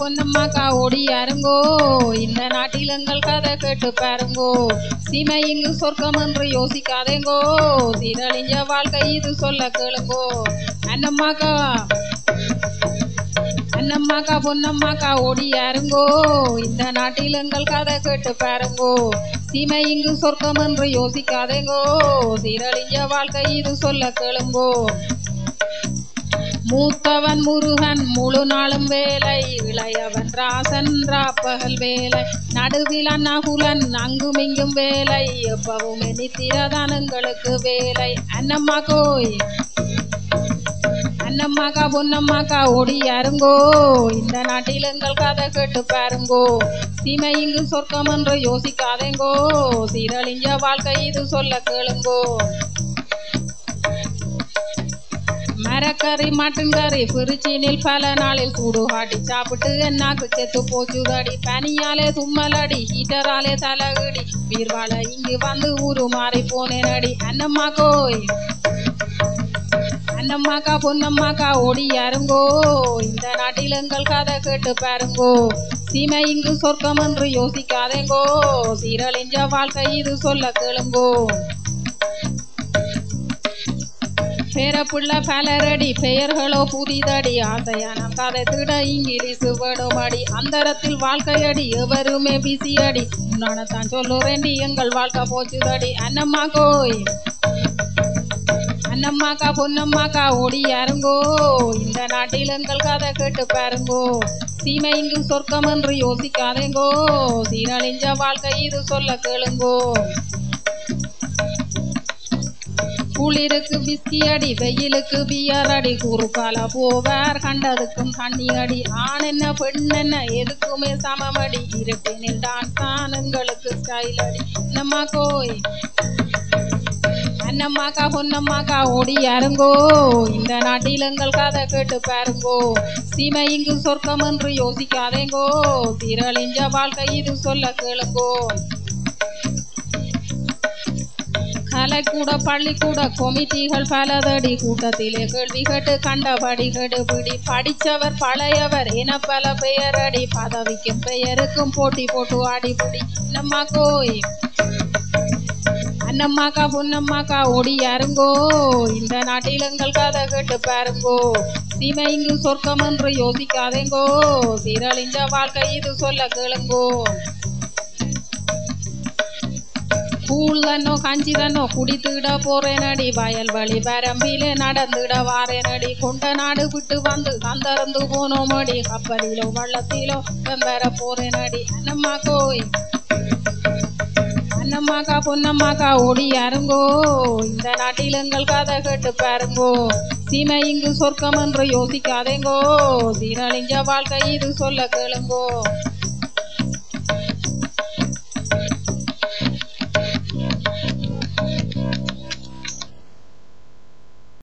பொன்னம்மாக்கா ஓடி யாருங்கோ இந்த நாட்டில் எங்கள் கதை கேட்டு பாருங்கோ சீமை இங்கு சொர்க்கம் என்று யோசிக்காதேங்கோ சீரழிஞ்ச வாழ்க்கை இது சொல்ல கேளுங்கோ அண்ணம்மாக்கா அண்ணம்மாக்கா பொன்னம்மாக்கா ஓடி யாருங்கோ இந்த நாட்டில் எங்கள் கதை கேட்டு பாருங்கோ சீமை இங்கு சொர்க்கம் என்று யோசிக்காதேங்கோ சீரழிஞ்ச வாழ்க்கை இது சொல்ல கேளுங்கோ மூத்தவன் முருகன் முழு நாளும் வேலை இளையவன் ராசன் ராப்பகல் வேலை நடுவில் அண்ணகுலன் அங்கும் இங்கும் வேலை எப்பவுமே நித்திரதான் எங்களுக்கு வேலை அண்ணம்மா கோய் அண்ணம்மாக்கா பொன்னம்மாக்கா ஓடி யாருங்கோ இந்த நாட்டில் எங்கள் கதை கேட்டு பாருங்கோ சீமை இங்கு சொர்க்கம் என்று யோசிக்காதேங்கோ சீரழிஞ்ச வாழ்க்கை இது சொல்ல கேளுங்கோ மரக்கறி மட்டன் கறி பிரிச்சினில் பல நாளில் கூடு காட்டி சாப்பிட்டு என்னாக்கு செத்து போச்சுதடி பனியாலே தும்மலடி ஹீட்டராலே தலகடி பீர்வாழ இங்கு வந்து ஊரு மாறி போனேனடி அண்ணம்மா கோய் அண்ணம்மாக்கா பொன்னம்மாக்கா ஓடி யாருங்கோ இந்த நாட்டில் எங்கள் கதை கேட்டு பாருங்கோ சீமை இங்கு சொர்க்கம் என்று யோசிக்காதேங்கோ சீரழிஞ்ச வாழ்க்கை இது சொல்ல கேளுங்கோ பேரப்புள்ள பலரடி பெயர்களோ புதிதடி ஆசையான கதை திட இங்கிலீஷு வேடுமடி அந்தரத்தில் வாழ்க்கையடி எவருமே பிசியடி நான் சொல்லுறேன்டி எங்கள் வாழ்க்கை போச்சுதடி அண்ணம்மா கோய் அண்ணம்மாக்கா பொன்னம்மாக்கா ஓடி யாருங்கோ இந்த நாட்டில் எங்கள் கதை கேட்டு பாருங்கோ சீமை இங்கு சொர்க்கம் என்று யோசிக்காதேங்கோ சீரழிஞ்ச வாழ்க்கை இது சொல்ல கேளுங்கோ குளிருக்கு பிஸ்கி அடி வெயிலுக்கு பியர் அடி குறுக்கால போவார் கண்டதுக்கும் தண்ணி அடி ஆண் என்ன பெண் என்ன எதுக்குமே சமமடி இருப்பினில் டான்ஸ் தான் எங்களுக்கு ஸ்டைல் அடி என்னம்மா கோய் அண்ணம்மாக்கா பொன்னம்மாக்கா ஓடி யாருங்கோ இந்த நாட்டில் எங்கள் கதை கேட்டு பாருங்கோ சீமை இங்கு சொர்க்கம் என்று யோசிக்காதேங்கோ சீரழிஞ்ச வாழ்க்கை இது சொல்ல கேளுங்கோ கலைக்கூட பள்ளிக்கூட கொமிட்டிகள் பலதடி கூட்டத்திலே கேள்வி கேட்டு கண்டபடி கெடுபிடி படித்தவர் பழையவர் என பல பெயரடி பதவிக்கும் பெயருக்கும் போட்டி போட்டு ஆடிபிடி நம்மா கோய் அண்ணம்மாக்கா பொன்னம்மாக்கா ஓடி யாருங்கோ இந்த நாட்டில் எங்கள் கதை கேட்டு பாருங்கோ சீமை இங்கு சொர்க்கம் என்று யோசிக்காதேங்கோ சீரழிஞ்ச வாழ்க்கை இது சொல்ல கேளுங்கோ கூழ்தனோ கஞ்சிதனோ குடித்துட போறேனடி வயல் வழி வரம்பிலே நடந்துட வாரேனடி கொண்ட நாடு விட்டு வந்து கந்தறந்து போனோமடி கப்பலிலோ வள்ளத்திலோ வெம்பர போறேனடி அண்ணம்மா கோய் அண்ணம்மாக்கா பொன்னம்மாக்கா ஓடி யாருங்கோ இந்த நாட்டில் எங்கள் கதை கேட்டு பாருங்கோ சீமை இங்கு சொர்க்கம் என்று யோசிக்காதேங்கோ சீரழிஞ்ச வாழ்க்கை இது சொல்ல கேளுங்கோ